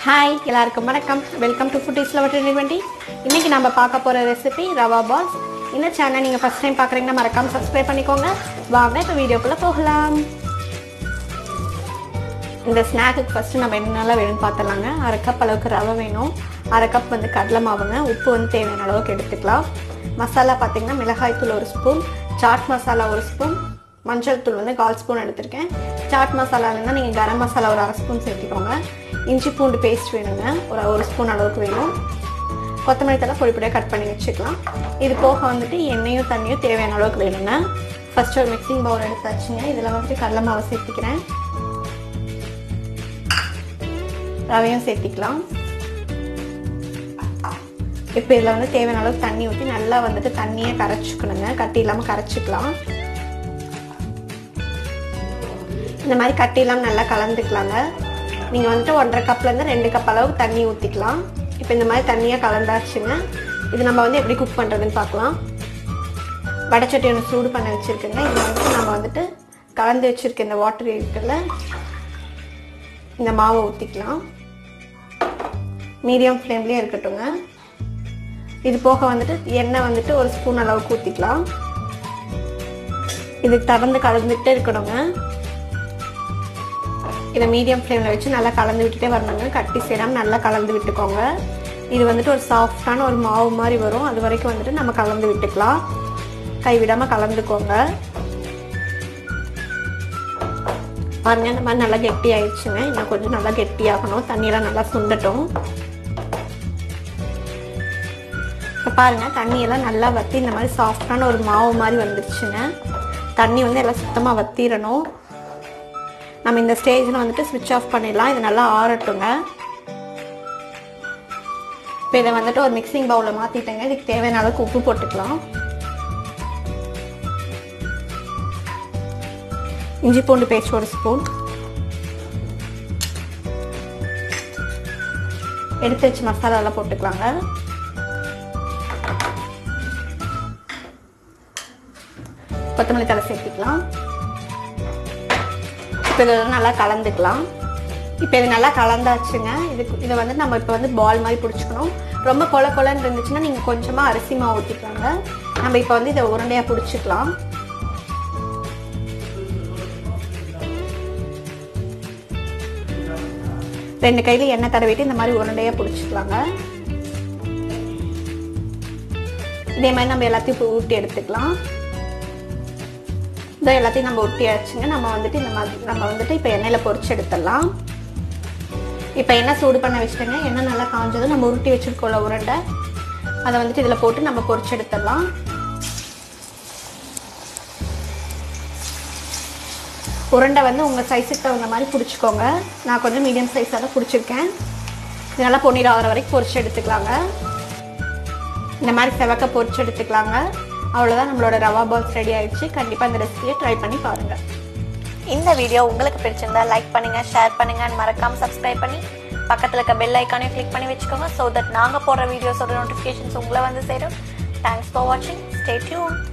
hi எல்லாருக்கும் வணக்கம் welcome to food is lover twenty twenty இன்றைக்கி நம்ம பார்க்க போகிற ரெசிபி ரவா பால்ஸ் இந்த சேனல் நீங்கள் ஃபஸ்ட் டைம் பார்க்குறீங்கன்னா மறக்காம சப்ஸ்கிரைப் பண்ணிக்கோங்க வாங்க இப்போ வீடியோக்குள்ளே போகலாம் இந்த ஸ்நாக்குக்கு ஃபஸ்ட்டு நம்ம என்னென்னலாம் வேணும்னு பார்த்துலாங்க அரை கப் அளவுக்கு ரவை வேணும் அரை கப் வந்து கடலை மாவுங்க உப்பு வந்து தேவையான அளவுக்கு எடுத்துக்கலாம் மசாலா பார்த்திங்கன்னா மிளகாய் தூள் ஒரு ஸ்பூன் சாட் மசாலா ஒரு ஸ்பூன் மஞ்சள் தூள் வந்து கால் ஸ்பூன் எடுத்திருக்கேன் சாட் மசாலா இருந்தால் நீங்கள் கரம் மசாலா ஒரு அரை ஸ்பூன் சேர்த்துக்கோங்க இஞ்சி பூண்டு பேஸ்ட் வேணுங்க ஒரு ஒரு ஸ்பூன் அளவுக்கு வேணும் கொத்தமல்லி தலை பொடி பொடியாக கட் பண்ணி வச்சுக்கலாம் இது போக வந்துட்டு எண்ணெயும் தண்ணியும் தேவையான அளவுக்கு வேணுங்க ஃபஸ்ட்டு ஒரு மிக்சிங் பவுல் எடுத்தாச்சுங்க இதில் வந்துட்டு கடலை மாவை சேர்த்திக்கிறேன் ரவையும் சேர்த்திக்கலாம் இப்போ இதில் வந்து தேவையான அளவுக்கு தண்ணி ஊற்றி நல்லா வந்துட்டு தண்ணியை கரைச்சிக்கணுங்க கட்டி இல்லாமல் கரைச்சிக்கலாம் இந்த மாதிரி கட்டி இல்லாமல் நல்லா கலந்துக்கலாங்க நீங்கள் வந்துட்டு ஒன்றரை கப்லேருந்து ரெண்டு கப் அளவுக்கு தண்ணி ஊற்றிக்கலாம் இப்போ இந்த மாதிரி தண்ணியாக கலந்தாச்சுங்க இது நம்ம வந்து எப்படி குக் பண்ணுறதுன்னு பார்க்கலாம் வடைச்சட்டி ஒன்று சூடு பண்ண வச்சுருக்கேங்க இது வந்துட்டு நம்ம வந்துட்டு கலந்து வச்சுருக்க இந்த வாட்டர் இருக்குல்ல இந்த மாவை ஊற்றிக்கலாம் மீடியம் ஃப்ளேம்லேயே இருக்கட்டுங்க இது போக வந்துட்டு எண்ணெய் வந்துட்டு ஒரு ஸ்பூன் அளவுக்கு ஊற்றிக்கலாம் இது திறந்து கலந்துகிட்டே இருக்கணுங்க இதை மீடியம் ஃப்ளேமில் வச்சு நல்லா கலந்து விட்டுட்டே வரணுங்க கட்டி சேராமல் நல்லா கலந்து விட்டுக்கோங்க இது வந்துட்டு ஒரு சாஃப்டான ஒரு மாவு மாதிரி வரும் அது வரைக்கும் வந்துட்டு நம்ம கலந்து விட்டுக்கலாம் கைவிடாமல் கலந்துக்கோங்க பாருங்க இந்த மாதிரி நல்லா கெட்டி ஆயிடுச்சுங்க இன்னும் கொஞ்சம் நல்லா கெட்டியாகணும் தண்ணியெல்லாம் நல்லா சுண்டட்டும் இப்போ பாருங்க தண்ணியெல்லாம் நல்லா வற்றி இந்த மாதிரி சாஃப்டான ஒரு மாவு மாதிரி வந்துருச்சுங்க தண்ணி வந்து எல்லாம் சுத்தமாக வத்திரணும் நம்ம இந்த ஸ்டேஜில் வந்துட்டு ஸ்விட்ச் ஆஃப் பண்ணிடலாம் இது நல்லா ஆறட்டுங்க இப்போ இதை வந்துட்டு ஒரு மிக்சிங் பவுலில் மாற்றிட்டேங்க இதுக்கு தேவையான அளவுக்கு உப்பு போட்டுக்கலாம் இஞ்சி பூண்டு பேஸ்ட் ஒரு ஸ்பூன் எடுத்து வச்சு மசாலாலாம் போட்டுக்கலாங்க கொத்தமல்லி தலை சேர்த்திக்கலாம் இப்போ இதெல்லாம் நல்லா கலந்துக்கலாம் இப்போ இது நல்லா கலந்தாச்சுங்க இதுக்கு இதை வந்து நம்ம இப்போ வந்து பால் மாதிரி பிடிச்சிக்கணும் ரொம்ப கொல கொலன்னு இருந்துச்சுன்னா நீங்கள் கொஞ்சமாக அரிசி மாவு ஊற்றிக்கலாங்க நம்ம இப்போ வந்து இதை உருண்டையாக பிடிச்சிக்கலாம் ரெண்டு கையில் எண்ணெய் தடவிட்டு இந்த மாதிரி உருண்டையாக பிடிச்சிக்கலாங்க இதே மாதிரி நம்ம எல்லாத்தையும் ஊட்டி எடுத்துக்கலாம் இதோ எல்லாத்தையும் நம்ம ஒட்டியாச்சுங்க நம்ம வந்துட்டு இந்த மாதிரி நம்ம வந்துட்டு இப்போ எண்ணெயில் பொரிச்சு எடுத்துடலாம் இப்போ எண்ணெய் சூடு பண்ண வச்சுட்டேங்க எண்ணெய் நல்லா காஞ்சதும் நம்ம உருட்டி வச்சுருக்கோம்ல உருண்டை அதை வந்துட்டு இதில் போட்டு நம்ம பொரிச்சு எடுத்துடலாம் உருண்டை வந்து உங்கள் சைஸுக்கு தகுந்த மாதிரி பிடிச்சிக்கோங்க நான் கொஞ்சம் மீடியம் சைஸாக தான் பிடிச்சிருக்கேன் இது நல்லா பொன்னீர் ஆகிற வரைக்கும் பொரிச்சு எடுத்துக்கலாங்க இந்த மாதிரி செவக்க பொரிச்சு எடுத்துக்கலாங்க அவ்வளோதான் நம்மளோட ரவா பால்ஸ் ரெடி ஆயிடுச்சு கண்டிப்பாக இந்த ரெசிபியை ட்ரை பண்ணி பாருங்கள் இந்த வீடியோ உங்களுக்கு பிடிச்சிருந்தா லைக் பண்ணுங்க ஷேர் பண்ணுங்க and மறக்காம சப்ஸ்கிரைப் பண்ணி பக்கத்துல இருக்க பெல் ஐக்கானையும் கிளிக் பண்ணி வச்சுக்கோங்க ஸோ தட் நாங்க போடுற வீடியோஸோட நோட்டிஃபிகேஷன்ஸ் உங்களை வந்து சேரும் தேங்க்ஸ் ஃபார் வாட்சிங் ஸ்டே டியூன்